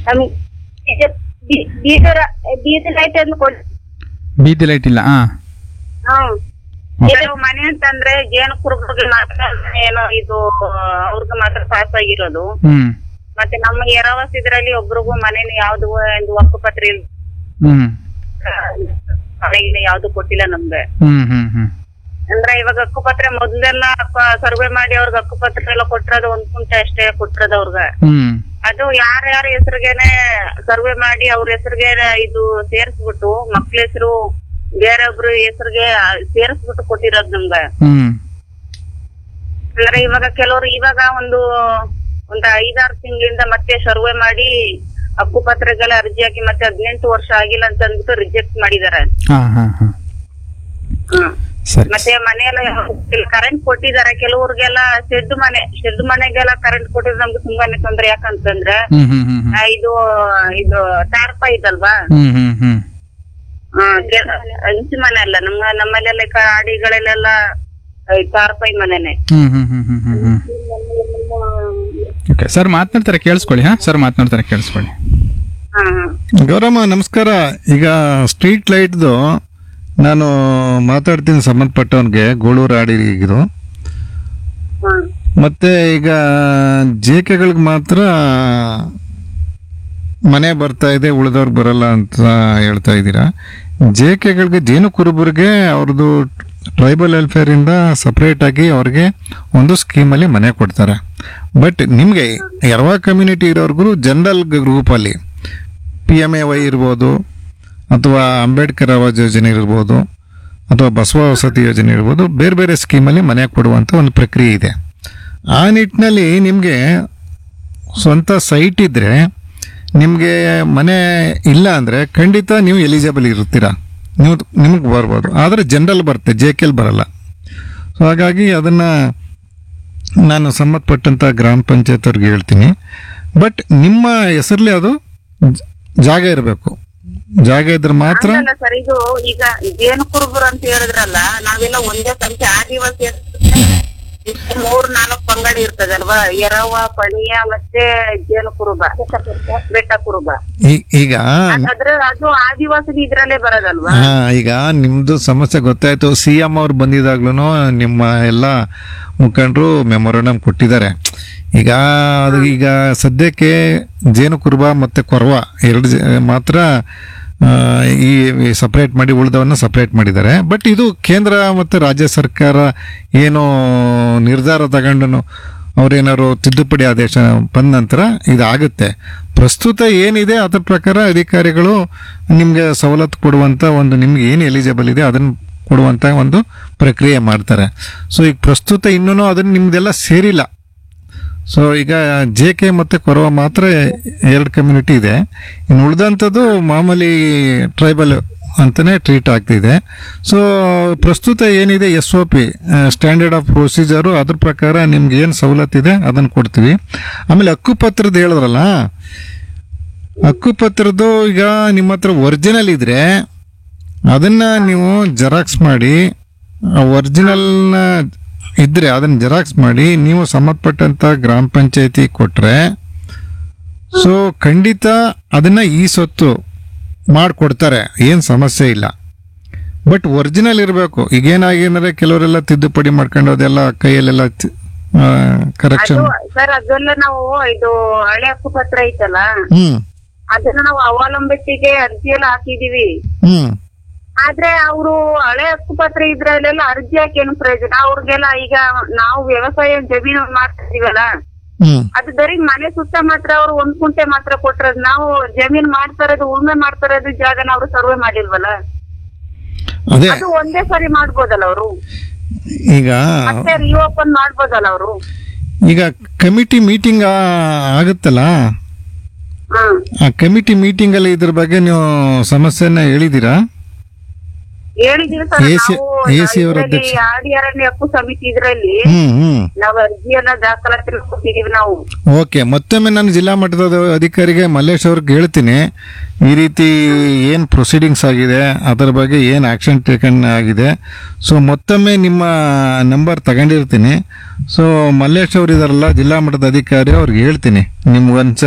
ನಮ್ಗೆ ಈಗ ಬೀ- ಬೀದರ ಬೀದಿ ಲೈಟ್ ಅನ್ನು ಕೊಡಿ ಬೀದಿ ಲೈಟ್ ಇಲ್ಲ ಹಾ ಹ್ಮ್ ಕೆಲವು ಮನೆ ಅಂತಂದ್ರೆ ಜೇನು ಕುರುಬರಿಗೆ ಮಾತ್ರ ಏನೋ ಇದು ಅವ್ರಿಗೆ ಮಾತ್ರ ಪಾಸ್ ಆಗಿರೋದು ಹ್ಮ್ ಮತ್ತೆ ನಮ್ಮ ಎರವಸ್ ಇದ್ರಲ್ಲಿ ಒಬ್ರಿಗೂ ಮನೇಲಿ ಯಾವ್ದು ಒಂದು ಹಕ್ಕುಪತ್ರ ಇಲ್ಲ ಹ್ಮ್ ಮನೆಗೆ ಯಾವ್ದು ಕೊಟ್ಟಿಲ್ಲ ನಮ್ಗೆ ಹ್ಮ್ ಹ್ಮ್ ಹ್ಮ್ ಅಂದ್ರೆ ಇವಾಗ ಹಕ್ಕುಪತ್ರ ಮೊದ್ಲೆಲ್ಲ ಸರ್ವೆ ಮಾಡಿ ಅವ್ರಿಗೆ ಹಕ್ಕುಪತ್ರ ಎಲ್ಲ ಕೊಟ್ಟಿರೋದು ಒಂದ್ ಕುಂಟೆ ಅಷ್ಟೇ ಕೊಟ್ಟಿರೋದು ಅವ್ರಿಗೆ ಹ್ಮ್ ಅದು ಯಾರ್ಯಾರ ಹೆಸರಿಗೆನೆ ಸರ್ವೆ ಮಾಡಿ ಅವ್ರ ಹೆಸರಿಗೆ ಇದು ಸೇರ್ಸ್ಬಿಟ್ಟು ಮಕ್ಳ ಹೆಸರು ಬೇರೊಬ್ರು ಹೆಸರಿಗೆ ಸೇರಿಸ್ಬಿಟ್ಟು ಕೊಟ್ಟಿರೋದು ನಮ್ಗೆ ಹ್ಮ್ ಅಂದ್ರೆ ಇವಾಗ ಕೆಲವರು ಇವಾಗ ಒಂದು ಒಂದು ಐದಾರು ತಿಂಗಳಿಂದ ಮತ್ತೆ ಸರ್ವೆ ಮಾಡಿ ಹಕ್ಕುಪತ್ರಗಳ ಅರ್ಜಿ ಹಾಕಿ ಮತ್ತೆ ಹದಿನೆಂಟು ವರ್ಷ ಆಗಿಲ್ಲ ಅಂತ ಅಂದ್ಬಿಟ್ಟು ರಿಜೆಕ್ಟ್ ಮಾಡಿದಾರೆ ಹಾ ಹಾ ಹಾ ಸರಿ ಮತ್ತೆ ಮನೆಯೆಲ್ಲ ಕರೆಂಟ್ ಕೊಟ್ಟಿದ್ದಾರೆ ಕೆಲವ್ರಿಗೆಲ್ಲ ಶೆಡ್ ಮನೆ ಶೆಡ್ ಮನೆಗೆಲ್ಲ ಕರೆಂಟ್ ಕೊಟ್ಟಿದ್ರೆ ನಮ್ಗೆ ತುಂಬಾನೇ ತೊಂದ್ರೆ ಯಾಕಂತಂದ್ರೆ ಹ್ಮ್ ಹ್ಮ್ ಹ್ಮ್ ಹ್ಮ್ ಆ, ಇದು ಇದು ಟಾರ್ಪ ಇದಲ್ವಾ ಹ್ಮ್ ಹ್ಮ್ ಹ್ಮ್ ಆ, ಕೆ- ಹಂಚು ಮನೆ ಅಲ್ಲ ನಮ್ಮ ನಮ್ಮಲ್ಲೆಲ್ಲ ಕಾಡಿಗಳಲ್ಲೆಲ್ಲ ಟಾರ್ಪೈ ಮನೆನೆ ಹ್ಮ್ ಹ್ಮ್ ಹ್ಮ್ ಹ್ಮ್ ಹ್ಮ್ ಹ್ಮ್ ಓಕೆ ಸರ್ ಮಾತನಾಡ್ತಾರೆ ಕೇಳಿಸ್ಕೊಳ್ಳಿ ಹಾ ಸರ್ ಮಾತನಾಡ್ತಾರೆ ಕೇಳಿಸ್ಕೊಳ್ಳಿ ಹಾ ಹಾ ಗೌರಮ್ಮ ನಮಸ್ಕಾರ ಈಗ ಸ್ಟ್ರೀಟ್ ಲೈಟ್ದು ನಾನು ಮಾತಾಡ್ತೀನಿ ಸಂಬಂಧಪಟ್ಟವನಿಗೆ ಗೋಳೂರು ಆಡಿಗಿದು ಹ್ಮ್ ಮತ್ತೆ ಈಗ ಜೇಕೆಗಳಿಗೆ ಮಾತ್ರ ಮನೆ ಬರ್ತಾ ಇದೆ ಉಳಿದವ್ರಿಗೆ ಬರಲ್ಲ ಅಂತ ಹೇಳ್ತಾ ಇದ್ದೀರಾ ಜೇಕೆಗಳಿಗೆ ಜೇನು ಕುರುಬರಿಗೆ ಅವ್ರದ್ದು ಟ್ರೈಬಲ್ ವೆಲ್ಫೇರ್ ಇಂದ ಸಪ್ರೇಟ್ ಆಗಿ ಅವ್ರಿಗೆ ಒಂದು ಸ್ಕೀಮಲ್ಲಿ ಮನೆ ಕೊಡ್ತಾರೆ ಬಟ್ ನಿಮಗೆ ಎರವ ಕಮ್ಯುನಿಟಿ ಇರೋರ್ಗು ಜನರಲ್ ಗ್ರೂಪಲ್ಲಿ ಪಿ ಎಮ್ ಎ ವೈ ಇರ್ಬೋದು ಅಥವಾ ಅಂಬೇಡ್ಕರ್ ಆವಾಸ್ ಯೋಜನೆ ಇರ್ಬೋದು ಅಥವಾ ಬಸವ ವಸತಿ ಯೋಜನೆ ಇರ್ಬೋದು ಬೇರೆ ಬೇರೆ ಸ್ಕೀಮಲ್ಲಿ ಮನೆ ಕೊಡುವಂಥ ಒಂದು ಪ್ರಕ್ರಿಯೆ ಇದೆ ಆ ನಿಟ್ಟಿನಲ್ಲಿ ನಿಮಗೆ ಸ್ವಂತ ಸೈಟ್ ಇದ್ದರೆ ನಿಮಗೆ ಮನೆ ಇಲ್ಲ ಅಂದರೆ ಖಂಡಿತ ನೀವು ಎಲಿಜಿಬಲ್ ಇರ್ತೀರಾ ನೀವು ನಿಮಗೆ ಬರ್ಬೋದು ಆದರೆ ಜನರಲ್ ಬರುತ್ತೆ ಜೆ ಕೆಲ್ ಬರಲ್ಲ ಸೊ ಹಾಗಾಗಿ ಅದನ್ನು ನಾನು ಸಂಬಂಧಪಟ್ಟಂಥ ಗ್ರಾಮ ಪಂಚಾಯತ್ ಅವ್ರಿಗೆ ಹೇಳ್ತೀನಿ ಬಟ್ ನಿಮ್ಮ ಹೆಸರಲ್ಲಿ ಅದು ಜ- ಜಾಗ ಇರಬೇಕು ಜಾಗ ಇದ್ರೆ ಮಾತ್ರ ಅಲ್ಲ ಸರ್ ಇದು ಈಗ ಜೇನು ಕುರುಬರು ಅಂತ ಹೇಳಿದ್ರಲ್ಲ ನಾವೆಲ್ಲ ಒಂದೇ ಸಂಖ್ಯೆ ಆದಿವಾಸಿ ಅಂತ ಮೂರ್ ನಾಲ್ಕು ಪಂಗಡಿ ಇರ್ತದಲ್ವಾ ಎರವ ಪಣಿಯ ಮತ್ತೆ ಜೇನು ಕುರುಬ ಬೆಟ್ಟ ಕುರುಬ ಈ- ಈಗ ಅದ್ರ ಅದು ಆದಿವಾಸಿ ಇದ್ರಲ್ಲೇ ಬರೋದಲ್ವಾ ಹಾ ಈಗ ನಿಮ್ದು ಸಮಸ್ಯೆ ಗೊತ್ತಾಯ್ತು ಸಿ ಎಂ ಅವ್ರು ಬಂದಿದಾಗ್ಲೂ ನಿಮ್ಮ ಎಲ್ಲ ಮುಖಂಡರು ಮೆಮೊರಂಡಮ್ ಕೊಟ್ಟಿದ್ದಾರೆ ಈಗ ಅದು ಈಗ ಸದ್ಯಕ್ಕೆ ಜೇನು ಕುರುಬ ಮತ್ತೆ ಕೊರವ ಎರಡು ಜ- ಮಾತ್ರ ಆ, ಈ ಸಪ್ರೇಟ್ ಮಾಡಿ ಉಳಿದವನ್ನ ಸಪ್ರೇಟ್ ಮಾಡಿದ್ದಾರೆ ಬಟ್ ಇದು ಕೇಂದ್ರ ಮತ್ತು ರಾಜ್ಯ ಸರ್ಕಾರ ಏನು ನಿರ್ಧಾರ ತಗೊಂಡು ಅವ್ರೇನಾದ್ರು ತಿದ್ದುಪಡಿ ಆದೇಶ ಬಂದ ನಂತರ ಇದಾಗುತ್ತೆ ಪ್ರಸ್ತುತ ಏನಿದೆ ಅದ್ರ ಪ್ರಕಾರ ಅಧಿಕಾರಿಗಳು ನಿಮಗೆ ಸವಲತ್ತು ಕೊಡುವಂಥ ಒಂದು ನಿಮ್ಗೆ ಏನು ಎಲಿಜಿಬಲ್ ಇದೆ ಅದನ್ನು ಕೊಡುವಂಥ ಒಂದು ಪ್ರಕ್ರಿಯೆ ಮಾಡ್ತಾರೆ ಸೊ ಈಗ ಪ್ರಸ್ತುತ ಇನ್ನೂ ಅದನ್ನು ನಿಮ್ದೆಲ್ಲ ಸೇರಿಲ್ಲ ಸೊ ಈಗ ಜೆ ಕೆ ಮತ್ತು ಕೊರವ ಮಾತ್ರ ಎರಡು ಕಮ್ಯುನಿಟಿ ಇದೆ ಇನ್ನು ಉಳಿದಂಥದ್ದು ಮಾಮೂಲಿ ಟ್ರೈಬಲ್ ಅಂತಲೇ ಟ್ರೀಟ್ ಆಗ್ತಿದೆ ಸೊ ಪ್ರಸ್ತುತ ಏನಿದೆ S O P standard of procedure ಅದ್ರ ಪ್ರಕಾರ ನಿಮ್ಗೆ ಏನು ಸವಲತ್ತಿದೆ ಅದನ್ನು ಕೊಡ್ತೀವಿ ಆಮೇಲೆ ಹಕ್ಕುಪತ್ರದ ಹೇಳಿದ್ರಲ್ಲ ಹಕ್ಕುಪತ್ರದ್ದು ಈಗ ನಿಮ್ಮ ಹತ್ರ ಒರಿಜಿನಲ್ ಇದ್ರೆ ಅದನ್ನ ನೀವು ಜೆರಾಕ್ಸ್ ಮಾಡಿ ಒರಿಜಿನಲ್ನ ಇದ್ರೆ ಅದನ್ನ ಜೆರಾಕ್ಸ್ ಮಾಡಿ ನೀವು ಸಂಬಂಧಪಟ್ಟಂತ ಗ್ರಾಮ ಪಂಚಾಯತಿ ಕೊಟ್ರೆ ಸೊ ಖಂಡಿತ ಅದನ್ನ ಈ ಸೊತ್ತು ಮಾಡಿಕೊಡ್ತಾರೆ ಏನು ಸಮಸ್ಯೆ ಇಲ್ಲ ಬಟ್ ಒರಿಜಿನಲ್ ಇರಬೇಕು ಈಗೇನಾಗೇನಂದ್ರೆ ಕೆಲವರೆಲ್ಲ ತಿದ್ದುಪಡಿ ಮಾಡ್ಕೊಂಡು ಅದೆಲ್ಲ ಕೈಯಲ್ಲೆಲ್ಲ ಕರೆಕ್ಷನ್ ಅದು ಸರ್ ಅದೆಲ್ಲ ನಾವು ಇದು ಹಳೆ ಹಕ್ಕುಪತ್ರ ಐತಲ್ಲ ಹ್ಮ್ ಅದನ್ನ ನಾವು ಅವಲಂಬಿಸಿಗೆ ಅರ್ಜಿ ಎಲ್ಲ ಹಾಕಿದೀವಿ ಹ್ಮ್ ಆದ್ರೆ ಅವರು ಹಳೆ ಹಕ್ಕುಪತ್ರ ಇದ್ರಲ್ಲೆಲ್ಲ ಅರ್ಜಿ ಹಾಕಿ ಏನು ಪ್ರಯೋಜನ ಅವ್ರಿಗೆಲ್ಲ ಈಗ ನಾವು ವ್ಯವಸಾಯ ಜಮೀನು ಮಾಡ್ತಾ ಇದೀವಲ್ಲ ಹ್ಮ್ ಅದು ಬರೀ ಮನೆ ಸುತ್ತ ಮಾತ್ರ ಅವ್ರು ಒಂದ್ ಕುಂಟೆ ಮಾತ್ರ ಕೊಟ್ಟಿರೋದು ನಾವು ಜಮೀನ್ ಮಾಡ್ತಾ ಇರೋದು ಉಳ್ಮೆ ಮಾಡ್ತಾ ಇರೋದು ಜಾಗನ ಅವ್ರು ಸರ್ವೆ ಮಾಡಿಲ್ವಲ್ಲ ಅದೇ ಅದು ಒಂದೇ ಸರಿ ಮಾಡ್ಬೋದಲ್ಲ ಅವರು ಈಗ ಮತ್ತೆ ರಿಓಪನ್ ಮಾಡ್ಬೋದಲ್ಲ ಅವರು ಈಗ ಕಮಿಟಿ ಮೀಟಿಂಗ್ ಆಗುತ್ತಲ್ಲ ಹ್ಮ್ ಆ ಕಮಿಟಿ ಮೀಟಿಂಗ್ ಅಲ್ಲಿ ಇದ್ರ ಬಗ್ಗೆ ನೀವು ಸಮಸ್ಯೆನ ಹೇಳಿದೀರಾ ಹೇಳಿದೀವಿ ಸರ್ AC ನಾವು AC ಅವರ ಇದ್ರಲ್ಲಿ ಅಧ್ಯಕ್ಷ. ಆಡಿ ಅರಣ್ಯ ಹಕ್ಕು ಸಮಿತಿ ಇದ್ರಲ್ಲಿ ಹ್ಮ್ ಹ್ಮ್ ನಾವು ಅರ್ಜಿಯನ್ನ ದಾಖಲಾತಿ ಕೊಟ್ಟಿದೀವಿ ನಾವು ಓಕೆ ಮತ್ತೊಮ್ಮೆ ನಾನು ಜಿಲ್ಲಾ ಮಟ್ಟದ ಅಧಿಕಾರಿಗೆ ಮಲ್ಲೇಶ್ ಅವ್ರಿಗೆ ಹೇಳ್ತೀನಿ ಈ ರೀತಿ ಏನು ಪ್ರೊಸೀಡಿಂಗ್ಸ್ ಆಗಿದೆ ಅದರ ಬಗ್ಗೆ ಏನು ಆಕ್ಷನ್ ಟೇಕನ್ ಆಗಿದೆ ಸೊ ಮತ್ತೊಮ್ಮೆ ನಿಮ್ಮ ನಂಬರ್ ತಗೊಂಡಿರ್ತೀನಿ ಸೊ ಮಲ್ಲೇಶ್ ಅವರು ಇದಾರಲ್ಲ ಜಿಲ್ಲಾ ಮಟ್ಟದ ಅಧಿಕಾರಿ ಅವ್ರಿಗೆ ಹೇಳ್ತೀನಿ ನಿಮ್ಗೊಂದ್ಸ